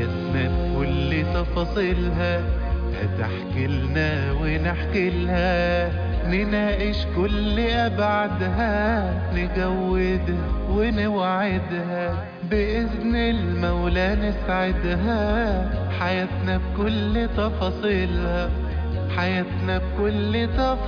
حياتنا بكل تفاصيلها هتحكي لنا ونحكي لها نناقش كل أبعادها نجودها ونوعدها بإذن المولى نسعدها حياتنا بكل تفاصيلها حياتنا بكل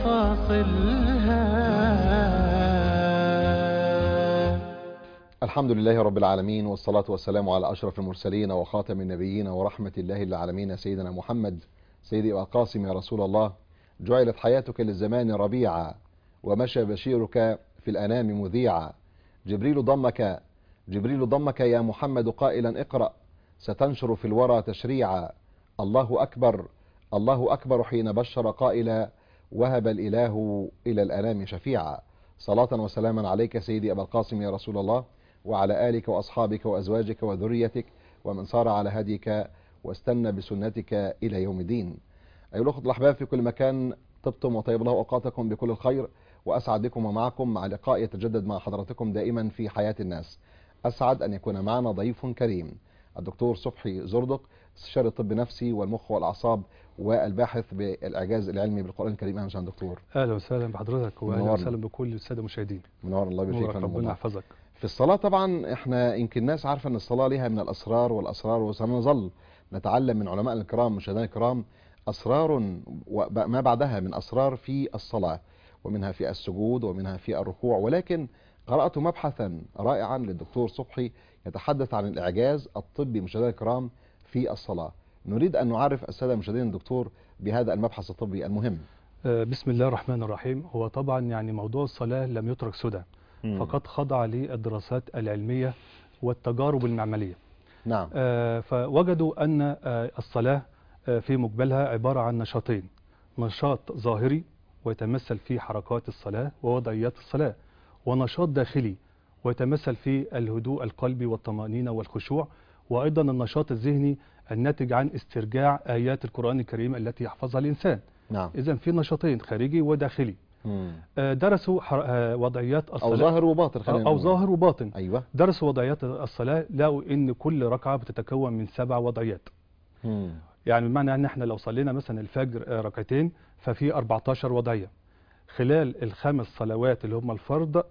تفاصيلها الحمد لله رب العالمين والصلاة والسلام على أشرف المرسلين وخاتم النبيين ورحمة الله للعالمين سيدنا محمد سيدي القاسم يا رسول الله جعلت حياتك للزمان ربيعا ومشى بشيرك في الأنام مذيعا جبريل ضمك جبريل ضمك يا محمد قائلا اقرأ ستنشر في الورى تشريعا الله أكبر الله أكبر حين بشر قائلا وهب الإله إلى الأنام شفيعا صلاة وسلاما عليك سيدي أبا القاسم يا رسول الله وعلى آلك وأصحابك وأزواجك وذريتك ومن صار على هديك واستنى بسنتك إلى يوم الدين أيها الأخوة الأحباب في كل مكان طبتم وطيب الله أوقاتكم بكل الخير وأسعد بكم ومعكم مع لقاء يتجدد مع حضراتكم دائما في حياة الناس أسعد أن يكون معنا ضيف كريم الدكتور صبحي زردق استشاري الطب النفسي والمخ والأعصاب والباحث بالإعجاز العلمي بالقرآن الكريم أهلا وسهلا دكتور اهلا وسهلا بحضرتك واهلا منورنا. وسهلا بكل الساده المشاهدين منور الله يبارك فيك نورك يا فندم ربنا والله. يحفظك في الصلاة طبعا احنا يمكن الناس عارفة ان الصلاة ليها من الاسرار والاسرار وسنظل نتعلم من علماء الكرام مشاهدينا الكرام اسرار وما بعدها من اسرار في الصلاة ومنها في السجود ومنها في الركوع ولكن قرأت مبحثا رائعا للدكتور صبحي يتحدث عن الاعجاز الطبي مشاهدينا الكرام في الصلاة نريد ان نعرف السادة المشاهدين الدكتور بهذا المبحث الطبي المهم آه، بسم الله الرحمن الرحيم هو طبعا يعني موضوع الصلاه لم يترك سدى فقد خضع للدراسات العلميه والتجارب المعمليه نعم آه، فوجدوا ان آه، الصلاه آه، في مقبلها عباره عن نشاطين نشاط ظاهري ويتمثل في حركات الصلاه ووضعيات الصلاه ونشاط داخلي ويتمثل في الهدوء القلبي والطمأنينة والخشوع وأيضا النشاط الذهني الناتج عن استرجاع آيات القرآن الكريم التي يحفظها الإنسان نعم إذا في نشاطين خارجي وداخلي مم. آه، درسوا حر- آه، وضعيات او الصلاة ظاهر وباطن خلينا أو, أو نقول. ظاهر وباطن ايوه درسوا وضعيات الصلاة لقوا إن كل ركعة بتتكون من سبع وضعيات مم. يعني بمعنى ان احنا لو صلينا مثلا الفجر آه، ركعتين ففي 14 وضعيه خلال الخمس صلوات اللي هم الفرض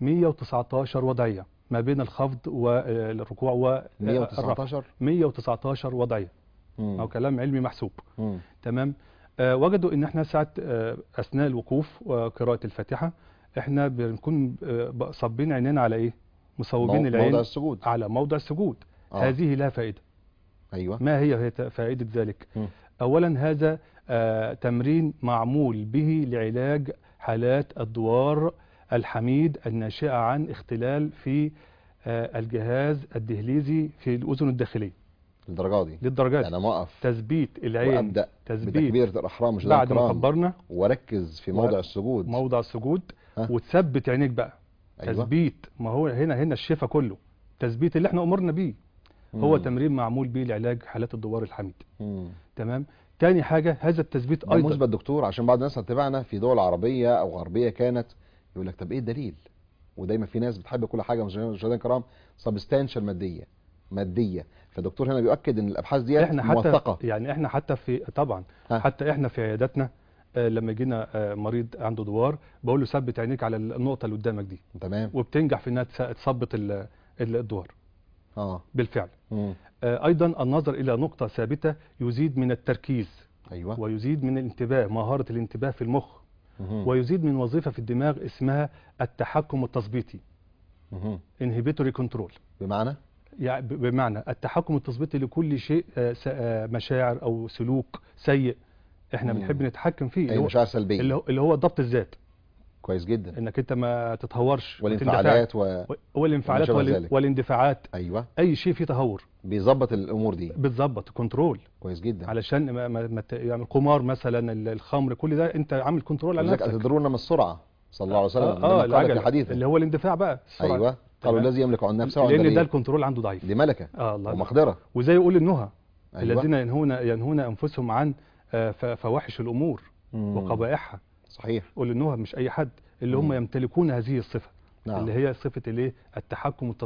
119 وضعيه ما بين الخفض والركوع والرفع 119 119 وضعيه مم. او كلام علمي محسوب مم. تمام آه وجدوا ان احنا ساعه آه اثناء الوقوف وقراءه الفاتحه احنا بنكون آه ب- صابين عينينا على ايه مصوبين مو- العين موضع السجود على موضع السجود آه. هذه لها فائده ايوه ما هي هي ت- فائدة ذلك؟ مم. أولا هذا آه، تمرين معمول به لعلاج حالات الدوار الحميد الناشئة عن اختلال في آه، الجهاز الدهليزي في الأذن الداخلية للدرجه دي للدرجات يعني انا اوقف تثبيت العين وابدا تثبيت بتكبيره الاحرام مش بعد ما كبرنا وركز في و- موضع السجود موضع السجود ها؟ وتثبت عينيك بقى ايوه تثبيت ما هو هنا هنا الشفاء كله تثبيت اللي احنا أمرنا بيه هو مم. تمرين معمول به لعلاج حالات الدوار الحميد مم. تمام تاني حاجة هذا التثبيت ده أيضا مثبت دكتور عشان بعض الناس هتتابعنا في دول عربيه او غربيه كانت يقول لك طب ايه الدليل ودايما في ناس بتحب كل حاجه مشاهدينا الكرام سبستانشال ماديه ماديه فالدكتور هنا بيؤكد ان الابحاث دي احنا حتى موثقه يعني احنا حتى في طبعا ها. حتى احنا في عياداتنا آه، لما يجينا آه، مريض عنده دوار بقول له ثبت عينيك على النقطه اللي قدامك دي تمام وبتنجح في انها تس- تثبت ال- ال- الدوار اه بالفعل مم. آه، ايضا النظر الى نقطه ثابته يزيد من التركيز ايوه ويزيد من الانتباه مهاره الانتباه في المخ مهم. ويزيد من وظيفه في الدماغ اسمها التحكم التثبيطي مهم. inhibitory كنترول بمعنى يعني ب- بمعنى التحكم التثبيطي لكل شيء آه، س- آه، مشاعر او سلوك سيء احنا مم. بنحب نتحكم فيه اللي اي هو مشاعر سلبيه اللي هو, اللي هو ضبط الذات كويس جدا انك انت ما تتهورش ما تندفعش. والانفعالات و... و- والانفعالات وما شابه وال... ذلك. والاندفاعات ايوه اي شيء فيه تهور بيظبط الامور دي بتظبط كنترول كويس جدا علشان ما, ما, ما ت- يعني القمار مثلا ال- الخمر كل ده انت عامل كنترول على ولذلك نفسك اتدرون من السرعه صلى الله عليه وسلم اه, عندما آه قال في العجله حديثه اللي هو الاندفاع بقى السرعة. ايوه قالوا تمام؟ الذي يملك عن نفسه عند لان ده الريح. الكنترول عنده ضعيف دي ملكه اه الله ومقدره وزي يقول النهى أيوة. الذين ينهون ينهون انفسهم عن آه، ف- فواحش الامور مم. وقبائحها صحيح قول النهى مش اي حد اللي هم مم. يمتلكون هذه الصفه نعم اللي هي صفه الايه التحكم التثبيطي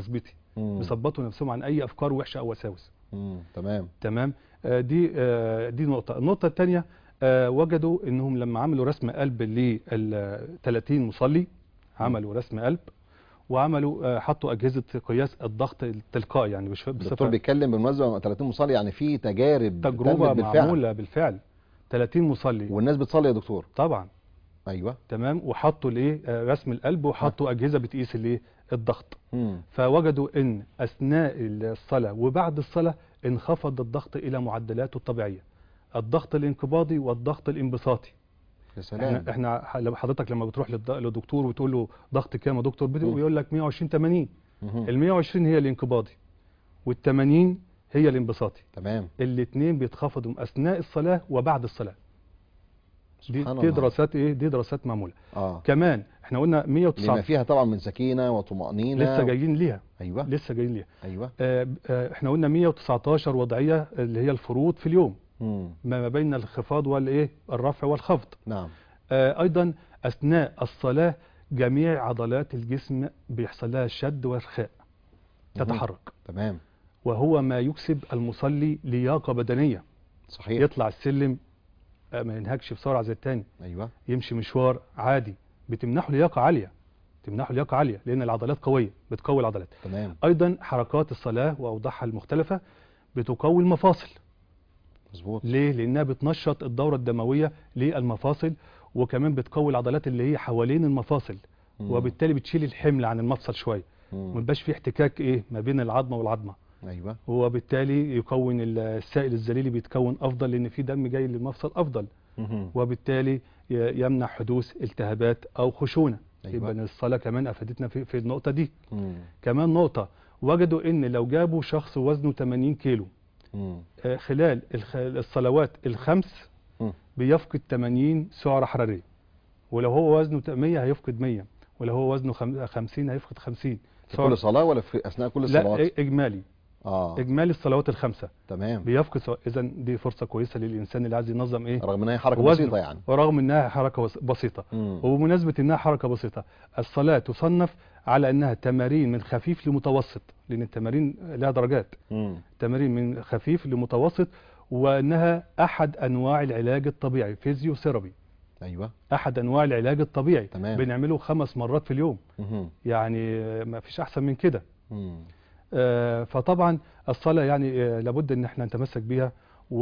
مم. بيظبطوا نفسهم عن اي افكار وحشه او وساوس مم. تمام تمام آه، دي آه، دي نقطه النقطه الثانيه وجدوا انهم لما عملوا رسم قلب لل 30 مصلي عملوا رسم قلب وعملوا آه، حطوا اجهزه قياس الضغط التلقائي يعني مش الدكتور بصفه بيتكلم بالمناسبه عن 30 مصلي يعني في تجارب تجربه تمت بالفعل معموله بالفعل 30 مصلي والناس بتصلي يا دكتور طبعا ايوه تمام وحطوا الايه آه، رسم القلب وحطوا اجهزه بتقيس الايه الضغط مم. فوجدوا ان اثناء الصلاه وبعد الصلاه انخفض الضغط الى معدلاته الطبيعيه الضغط الانقباضي والضغط الانبساطي يا احنا سلام احنا ح- لما حضرتك لما بتروح للد- للدكتور وتقول له ضغط كام يا دكتور بت- مم. بيقول لك 120 80 مهم. ال 120 هي الانقباضي وال 80 هي الانبساطي تمام الاثنين بيتخفضوا اثناء الصلاه وبعد الصلاه دي, سبحان دي الله. دراسات ايه دي دراسات معموله اه كمان احنا قلنا لما 109 فيها طبعا من سكينه وطمانينه لسه جايين ليها ايوه لسه جايين ليها ايوه آه، آه، احنا قلنا 119 وضعيه اللي هي الفروض في اليوم مم. ما بين الانخفاض والايه الرفع والخفض نعم آه، ايضا اثناء الصلاه جميع عضلات الجسم بيحصل لها شد وارخاء مهم. تتحرك تمام وهو ما يكسب المصلي لياقه بدنيه صحيح يطلع السلم آه، ما ينهكش بسرعه زي التاني ايوه يمشي مشوار عادي بتمنحه لياقه عاليه تمنحه لياقه عاليه لان العضلات قويه بتقوي العضلات تمام ايضا حركات الصلاه واوضاعها المختلفه بتقوي المفاصل مظبوط ليه لانها بتنشط الدوره الدمويه للمفاصل وكمان بتقوي العضلات اللي هي حوالين المفاصل مم. وبالتالي بتشيل الحمل عن المفصل شويه مم. ما يبقاش في احتكاك ايه ما بين العظمه والعظمه ايوه وبالتالي يكون ال- السائل الذليلي بيتكون افضل لان في دم جاي للمفصل افضل مهم. وبالتالي ي- يمنع حدوث التهابات او خشونه أيوة. يبقى إن الصلاه كمان افادتنا في, في النقطه دي مم. كمان نقطه وجدوا ان لو جابوا شخص وزنه 80 كيلو مم. آه، خلال الخ- الصلوات الخمس مم. بيفقد 80 سعرة حرارية ولو هو وزنه 100 هيفقد 100 ولو هو وزنه خم- 50 هيفقد 50 في كل صلاه ولا في اثناء كل لا الصلوات إ- اجمالي اه اجمالي الصلوات الخمسه تمام بيفقد اذا دي فرصه كويسه للانسان اللي عايز ينظم ايه رغم ان هي حركه وزنه. بسيطه يعني ورغم انها حركه بس- بسيطه مم. وبمناسبه انها حركه بسيطه الصلاه تصنف على انها تمارين من خفيف لمتوسط لان التمارين لها درجات مم. تمارين من خفيف لمتوسط وانها احد انواع العلاج الطبيعي فيزيوثيرابي ايوه احد انواع العلاج الطبيعي تمام. بنعمله خمس مرات في اليوم مهم. يعني ما فيش احسن من كده مم. آه، فطبعا الصلاه يعني آه، لابد ان احنا نتمسك بيها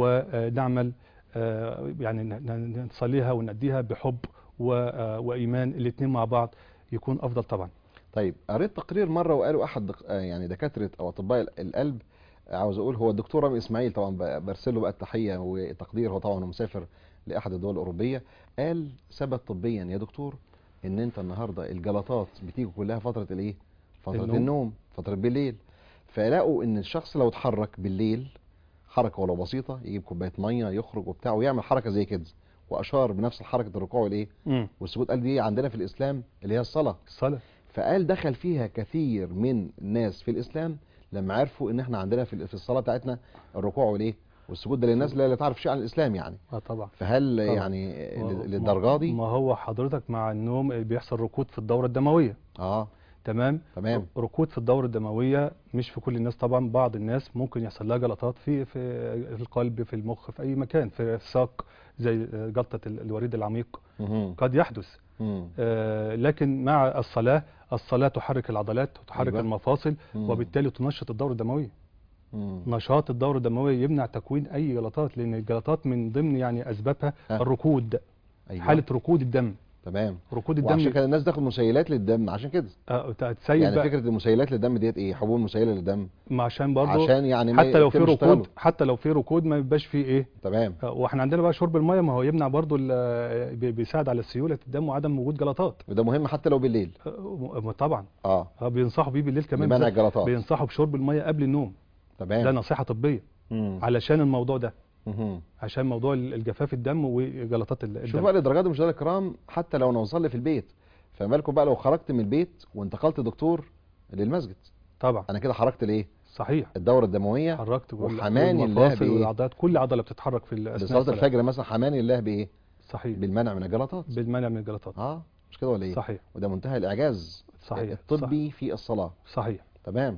ونعمل آه، يعني ن- ن- نصليها ونأديها بحب و- آه، وايمان الاثنين مع بعض يكون افضل طبعا طيب قريت تقرير مره وقالوا احد دك... آه يعني دكاتره او اطباء ال- القلب آه، عاوز اقول هو الدكتور رامي اسماعيل طبعا ب- برسل له بقى التحيه وتقدير هو طبعا مسافر لاحد الدول الاوروبيه قال ثبت طبيا يا دكتور ان انت النهارده الجلطات بتيجي كلها فتره الايه فتره النوم. النوم, النوم فتره بالليل فلقوا ان الشخص لو اتحرك بالليل حركه ولو بسيطه يجيب كوبايه ميه يخرج وبتاع ويعمل حركه زي كده واشار بنفس حركه الركوع والايه مم. والسجود قال دي عندنا في الاسلام اللي هي الصلاه الصلاه فقال دخل فيها كثير من الناس في الاسلام لما عرفوا ان احنا عندنا في في الصلاه بتاعتنا الركوع والايه والسجود ده للناس لا لا تعرف شيء عن الاسلام يعني اه طبعا فهل طبعا. يعني ما- ل- للدرجه دي ما هو حضرتك مع النوم بيحصل ركود في الدوره الدمويه اه تمام تمام ركود في الدورة الدموية مش في كل الناس طبعا بعض الناس ممكن يحصل لها جلطات في في في القلب في المخ في أي مكان في الساق زي جلطة ال- الوريد العميق مهم. قد يحدث مم. آه، لكن مع الصلاة الصلاة تحرك العضلات وتحرك أيوة. المفاصل مم. وبالتالي تنشط الدورة الدموية مم. نشاط الدورة الدموية يمنع تكوين أي جلطات لأن الجلطات من ضمن يعني أسبابها ها. الركود ايوه حالة ركود الدم تمام ركود وعشان الدم كده الناس تاخد مسيلات للدم عشان كده آه، تسيب يعني بقى فكره المسيلات للدم ديت ايه حبوب مسيله للدم ما عشان برضه عشان يعني ما حتى لو في يتمش ركود اشتغاله. حتى لو في ركود ما يبقاش فيه ايه تمام آه، واحنا عندنا بقى شرب الميه ما هو يمنع برضو ال- بي- بيساعد على سيوله الدم وعدم وجود جلطات وده مهم حتى لو بالليل آه، م- طبعا اه آه، بينصحوا بيه بالليل كمان لمنع بالذات. الجلطات بينصحوا بشرب الميه قبل النوم ده تمام نصيحه طبيه مم. علشان الموضوع ده مهم. عشان موضوع ال- الجفاف الدم وجلطات ال- شوف الدم بقى للدرجه دي مشاهدينا الكرام حتى لو انا بصلي في البيت فما بالكم بقى لو خرجت من البيت وانتقلت دكتور للمسجد طبعا انا كده حركت الايه صحيح الدوره الدمويه حركت كل- وحماني الله والمفاصل بإيه؟ والعضلات كل عضله بتتحرك في ال- اثناء بصلاه الصلاه الفجر مثلا حماني الله بايه صحيح بالمنع من الجلطات بالمنع من الجلطات اه مش كده ولا ايه صحيح وده منتهى الاعجاز صحيح الطبي في الصلاه صحيح تمام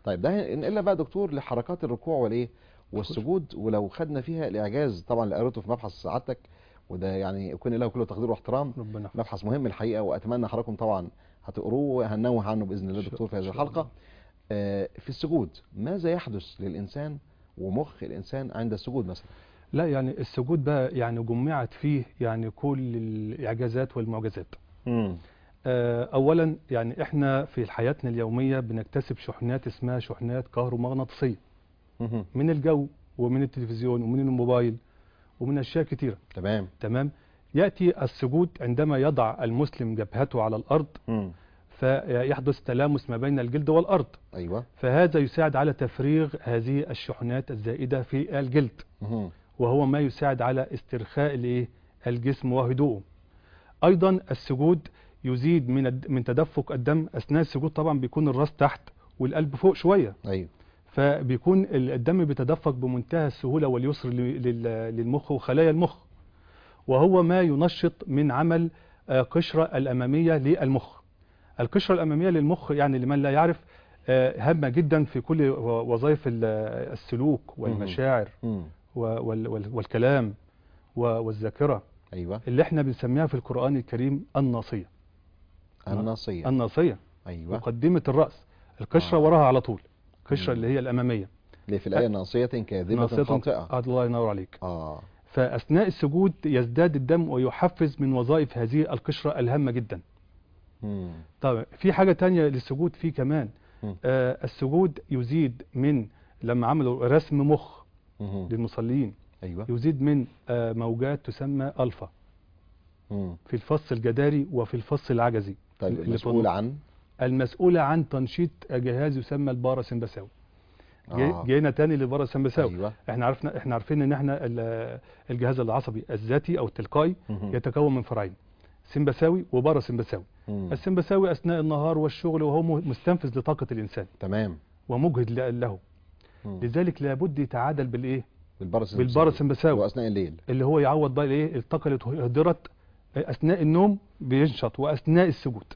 طيب ده نقلنا بقى دكتور لحركات الركوع والايه والسجود ولو خدنا فيها الاعجاز طبعا اللي قريته في مبحث سعادتك وده يعني يكون له كل تقدير واحترام ربنا يحفظك. مبحث مهم الحقيقه واتمنى حضراتكم طبعا هتقروه وهنوه عنه باذن الله إن شاء- دكتور في إن هذه شاء الحلقه آه، في السجود ماذا يحدث للانسان ومخ الانسان عند السجود مثلا لا يعني السجود بقى يعني جمعت فيه يعني كل الاعجازات والمعجزات امم آه، اولا يعني احنا في حياتنا اليوميه بنكتسب شحنات اسمها شحنات كهرومغناطيسيه من الجو ومن التلفزيون ومن الموبايل ومن اشياء كتيره تمام تمام ياتي السجود عندما يضع المسلم جبهته على الارض امم فيحدث تلامس ما بين الجلد والارض ايوه فهذا يساعد على تفريغ هذه الشحنات الزائده في الجلد مهم. وهو ما يساعد على استرخاء الايه الجسم وهدوءه ايضا السجود يزيد من الد- من تدفق الدم اثناء السجود طبعا بيكون الراس تحت والقلب فوق شويه ايوه فبيكون ال- الدم بيتدفق بمنتهى السهوله واليسر ل- لل- للمخ وخلايا المخ وهو ما ينشط من عمل آه، قشرة الأمامية للمخ القشرة الأمامية للمخ يعني لمن لا يعرف آه، هامة جدا في كل و- وظائف ال- السلوك والمشاعر امم و- وال- وال- والكلام و- والذاكرة ايوه اللي احنا بنسميها في القرآن الكريم الناصية الناصيه الناصية ايوه مقدمة الرأس القشرة آه. وراها على طول القشرة مم. اللي هي الأمامية اللي في الايه ناصيه كاذبه ناصية خاطئه آه، الله ينور عليك اه فأثناء السجود يزداد الدم ويحفز من وظائف هذه القشرة الهامة جدا امم طيب في حاجة تانية للسجود فيه كمان مم. آه السجود يزيد من لما عملوا رسم مخ مهم. للمصلين ايوه يزيد من آه موجات تسمى ألفا امم في الفص الجداري وفي الفص العجزي طيب اللي في المسؤول النص. عن المسؤولة عن تنشيط جهاز يسمى الباراسمبثاوي جاي آه. جينا تاني للباراسمبثاوي ايوه احنا عرفنا احنا عارفين ان احنا ال- الجهاز العصبي الذاتي او التلقائي مهم. يتكون من فرعين سمبثاوي وباراسمبثاوي مم. السمبثاوي اثناء النهار والشغل وهو م- مستنفذ لطاقه الانسان تمام ومجهد ل- له مم. لذلك لابد يتعادل بالايه بالباراسمبثاوي بالباراسمبثاوي واثناء الليل اللي هو يعوض بقى الايه الطاقه اللي اهدرت اثناء النوم بينشط واثناء السجود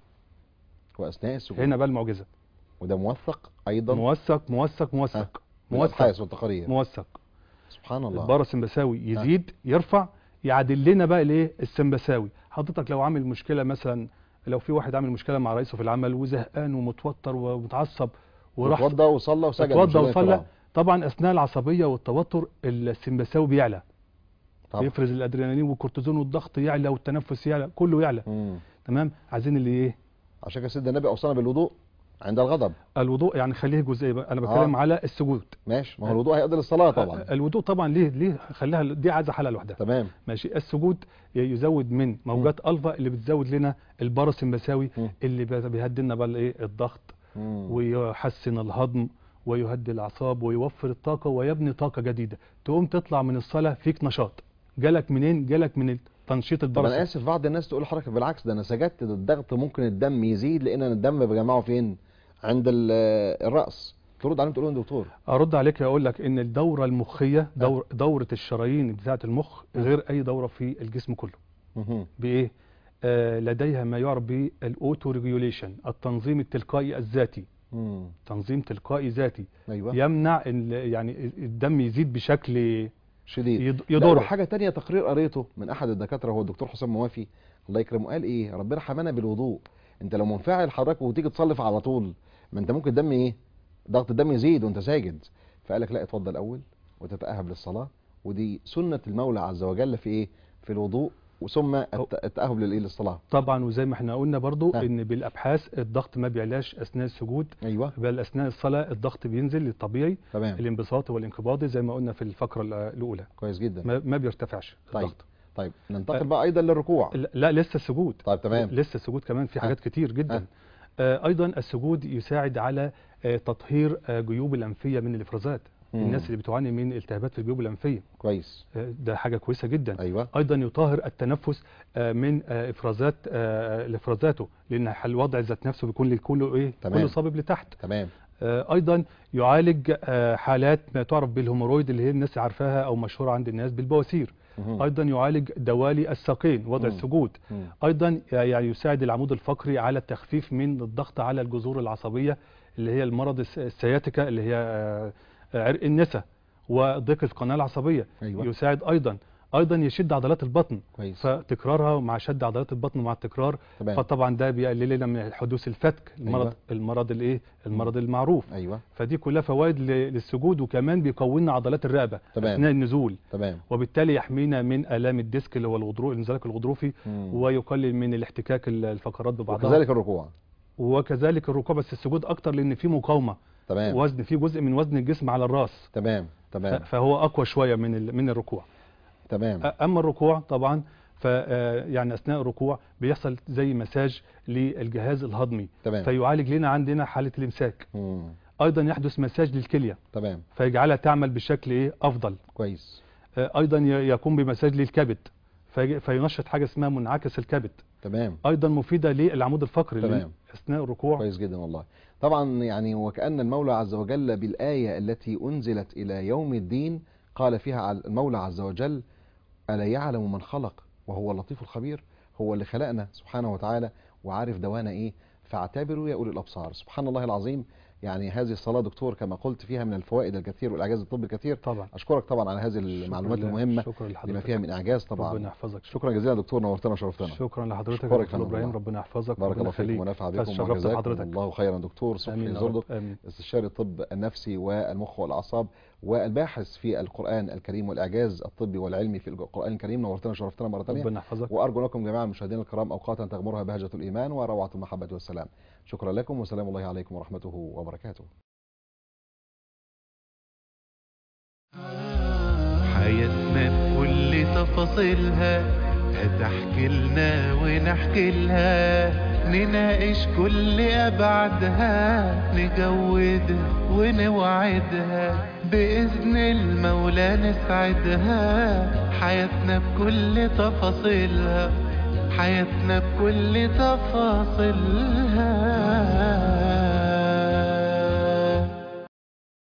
واثناء السجود هنا بقى المعجزه وده موثق ايضا موثق موثق موثق من موثق الابحاث والتقارير موثق سبحان الله الباراسمبثاوي يزيد يرفع يعادل لنا بقى الايه السمبثاوي حضرتك لو عامل مشكله مثلا لو في واحد عامل مشكله مع رئيسه في العمل وزهقان ومتوتر ومتعصب وراح وتوضى وصلى وسجد اتوضى مشاهدينا وصلى الكرام. طبعا اثناء العصبيه والتوتر السمبثاوي بيعلى طبعا يفرز الادرينالين والكورتيزون والضغط يعلى والتنفس يعلى كله يعلى مم. تمام عايزين اللي ايه عشان كده سيدنا النبي اوصانا بالوضوء عند الغضب الوضوء يعني خليه جزئيه بقى انا بتكلم آه. على السجود ماشي ما هو الوضوء هيقضي للصلاه طبعا الوضوء طبعا ليه ليه خليها دي عايزه حاله لوحدها تمام ماشي السجود يزود من موجات الفا اللي بتزود لنا الباراسمبثاوي مم. اللي بي- بيهدي لنا بقى الايه الضغط مم. ويحسن الهضم ويهدي الاعصاب ويوفر الطاقه ويبني طاقه جديده تقوم تطلع من الصلاه فيك نشاط جالك منين جالك من تنشيط طب انا الباراسمبثاوي اسف بعض الناس تقول لحضرتك بالعكس ده انا سجدت ده الضغط ممكن الدم يزيد لان أنا الدم بجمعه فين عند ال- الراس ترد عليهم تقول لهم دكتور ارد عليك اقول لك ان الدوره المخيه دور دوره الشرايين بتاعه المخ غير اي دوره في الجسم كله مهم. بايه آه لديها ما يعرف بالاوتو ريجوليشن التنظيم التلقائي الذاتي مم. تنظيم تلقائي ذاتي ايوه يمنع ال- يعني الدم يزيد بشكل شديد يض- لا يضر وحاجه تانية تقرير قريته من احد الدكاتره هو الدكتور حسام موافي الله يكرمه قال ايه ربنا حمانا بالوضوء انت لو منفعل حضرتك وتيجي تصلي على طول ما انت ممكن الدم ايه ضغط الدم يزيد وانت ساجد فقال لك لا اتفضل الاول وتتاهب للصلاه ودي سنه المولى عز وجل في ايه في الوضوء وثم الت- التاهب للايه للصلاه طبعا وزي ما احنا قلنا برضو ها. ان بالابحاث الضغط ما بيعلاش اثناء السجود ايوه بل اثناء الصلاه الضغط بينزل للطبيعي تمام الانبساطي والانقباضي زي ما قلنا في الفقره الأ- الاولى كويس جدا ما, ما بيرتفعش طيب. الضغط طيب ننتقل بقى ايضا للركوع لا, لا لسه السجود طيب تمام لسه السجود كمان في ها. حاجات كتير ها. جدا آه ايضا السجود يساعد على آه تطهير آه جيوب الانفيه من الافرازات مم. الناس اللي بتعاني من التهابات في الجيوب الانفيه كويس آه ده حاجه كويسه جدا ايوه ايضا يطهر التنفس آه، من آه، افرازات آه، لافرازاته لان الوضع ذات نفسه بيكون كله ايه تمام. كله صابب لتحت تمام آه، ايضا يعالج آه، حالات ما تعرف بالهيمورويد اللي هي الناس عارفاها او مشهوره عند الناس بالبواسير مهم. ايضا يعالج دوالي الساقين وضع مم. السجود مم. ايضا يعني يساعد العمود الفقري على التخفيف من الضغط على الجذور العصبيه اللي هي المرض الس- السياتيكا اللي هي آه، عرق النسا وضيق القناه العصبيه ايوه يساعد ايضا ايضا يشد عضلات البطن كويس فتكرارها مع شد عضلات البطن مع التكرار تمام فطبعا ده بيقلل لنا من حدوث الفتك المرض أيوة. المرض الايه المرض المعروف ايوه فدي كلها فوائد ل- للسجود وكمان بيقوي لنا عضلات الرقبه تمام. اثناء النزول تمام وبالتالي يحمينا من الام الديسك اللي هو الغضروف الانزلاق الغضروفي مم. ويقلل من الاحتكاك ال- الفقرات ببعضها وكذلك الركوع وكذلك الركوع بس السجود اكتر لان في مقاومه تمام وزن في جزء من وزن الجسم على الراس تمام ف- تمام فهو اقوى شويه من ال- من الركوع تمام أ- اما الركوع طبعا ف آه، يعني اثناء الركوع بيحصل زي مساج للجهاز الهضمي تمام فيعالج لنا عندنا حاله الامساك مم. ايضا يحدث مساج للكليه تمام فيجعلها تعمل بشكل ايه افضل كويس آه، ايضا ي- يقوم بمساج للكبد في- فينشط حاجه اسمها منعكس الكبد تمام ايضا مفيده للعمود الفقري تمام. اللي اثناء الركوع كويس جدا والله طبعا يعني وكأن المولى عز وجل بالآية التي أنزلت إلى يوم الدين قال فيها على المولى عز وجل ألا يعلم من خلق وهو اللطيف الخبير هو اللي خلقنا سبحانه وتعالى وعارف دوانا إيه فاعتبروا يا أولي الأبصار سبحان الله العظيم يعني هذه الصلاة دكتور كما قلت فيها من الفوائد الكثير والإعجاز الطبي الكثير طبعا أشكرك طبعا على هذه المعلومات شكراً لله. المهمة شكرا لما لحضرتك فيها من إعجاز ربنا طبعا يحفظك شكرا جزيلا دكتور نورتنا وشرفتنا شكرا لحضرتك أشكرك يا يا دكتور فندم ابراهيم الله. ربنا يحفظك بارك ربنا الله فيكم يخليك. ونفع بكم فشرفت وجزاكم حضرتك الله خيرا دكتور امين صبحي يا زردق رب امين استشاري الطب النفسي والمخ والأعصاب والباحث في القرآن الكريم والإعجاز الطبي والعلمي في القرآن الكريم نورتنا وشرفتنا مرة ثانية ربنا يحفظك وأرجو لكم جميعا المشاهدين الكرام أوقاتا تغمرها بهجة الإيمان وروعة المحبة والسلام شكرا لكم وسلام الله عليكم ورحمته وبركاته حياتنا بكل تفاصيلها هتحكي لنا ونحكي لها نناقش كل أبعادها نجودها ونوعدها بإذن المولى نسعدها حياتنا بكل تفاصيلها حياتنا بكل تفاصيلها